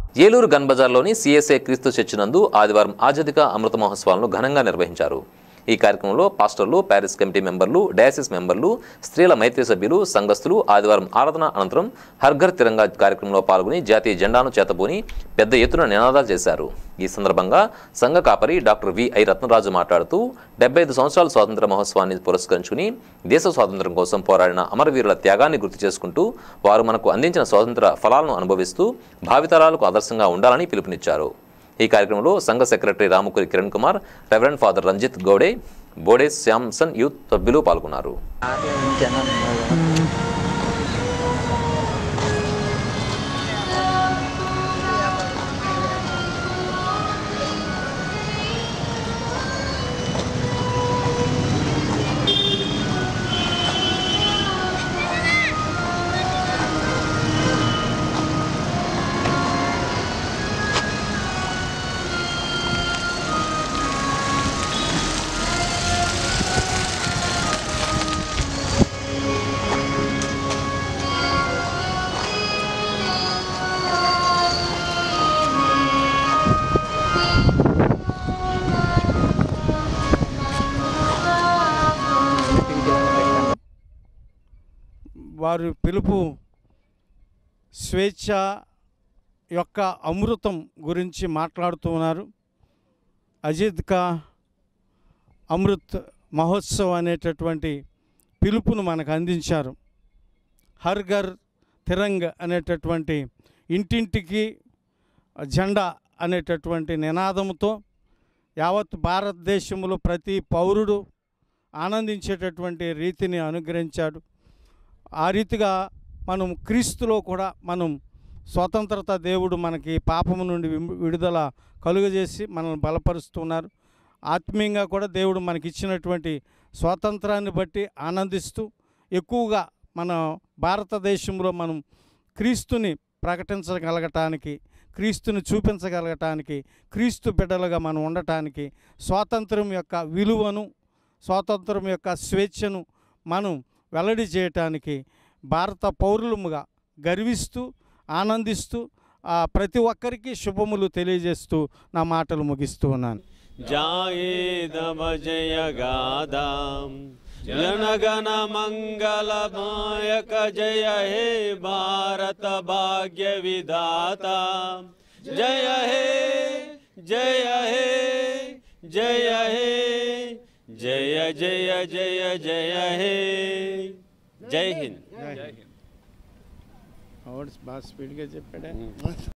ఏలూరు గన్ బజార్లోని సిఎస్ఏ క్రీస్తు చర్చి నందు ఆదివారం ఆజాదిక అమృత మహోత్సవాలను ఘనంగా నిర్వహించారు ఈ కార్యక్రమంలో పాస్టర్లు ప్యారిస్ కమిటీ మెంబర్లు డయాసిస్ మెంబర్లు స్త్రీల మైత్రి సభ్యులు సంఘస్థులు ఆదివారం ఆరాధన అనంతరం హర్ఘర్ తిరంగా కార్యక్రమంలో పాల్గొని జాతీయ జెండాను చేతబూని పెద్ద ఎత్తున నినాదాలు చేశారు ఈ సందర్భంగా సంఘ కాపరి డాక్టర్ విఐ రత్నరాజు మాట్లాడుతూ డెబ్బై ఐదు సంవత్సరాల స్వాతంత్ర మహోత్సవాన్ని పురస్కరించుకుని దేశ స్వాతంత్ర్యం కోసం పోరాడిన అమరవీరుల త్యాగాన్ని గుర్తు చేసుకుంటూ వారు మనకు అందించిన స్వాతంత్ర ఫలాలను అనుభవిస్తూ భావితరాలకు ఆదర్శంగా ఉండాలని పిలుపునిచ్చారు ఈ కార్యక్రమంలో సంఘ secretary Ramukuri Kiran Kumar reverend father Ranjith Goude Bode Samson youth సభ్యులు పాల్గొన్నారు వారి పిలుపు స్వేచ్ఛ యొక్క అమృతం గురించి మాట్లాడుతూ ఉన్నారు అజిత్ కా అమృత్ మహోత్సవ్ అనేటటువంటి పిలుపును మనకు అందించారు హర్ ఘర్ తిరంగ్ అనేటటువంటి ఇంటింటికి జెండా అనేటటువంటి నినాదంతో యావత్ భారతదేశంలో ప్రతి పౌరుడు ఆనందించేటటువంటి రీతిని అనుగ్రహించాడు ఆ రీతిగా మనం క్రీస్తులో కూడా మనం స్వతంత్రత దేవుడు మనకి పాపము నుండి విము- విడుదల కలుగజేసి మనల్ని బలపరుస్తున్నారు ఆత్మీయంగా కూడా దేవుడు మనకి ఇచ్చినటువంటి స్వాతంత్రాన్ని బట్టి ఆనందిస్తూ ఎక్కువగా మన భారతదేశంలో మనం క్రీస్తుని ప్రకటించగలగటానికి క్రీస్తుని చూపించగలగటానికి క్రీస్తు బిడ్డలుగా మనం ఉండటానికి స్వాతంత్రం యొక్క విలువను స్వాతంత్రం యొక్క స్వేచ్ఛను మనం వెల్లడి చేయటానికి భారత పౌరులముగా గర్విస్తూ ఆనందిస్తూ ఆ, ప్రతి ఒక్కరికి శుభములు తెలియజేస్తూ నా మాటలు ముగిస్తూ ఉన్నాను जायेदम जय गादाम जनगण मंगलमायक जय हे भारत भाग्य विधाता जय हे जय हे जय हे जय जय जय जय हे जय हिंद బాగా స్పీడ్గా చెప్పాడే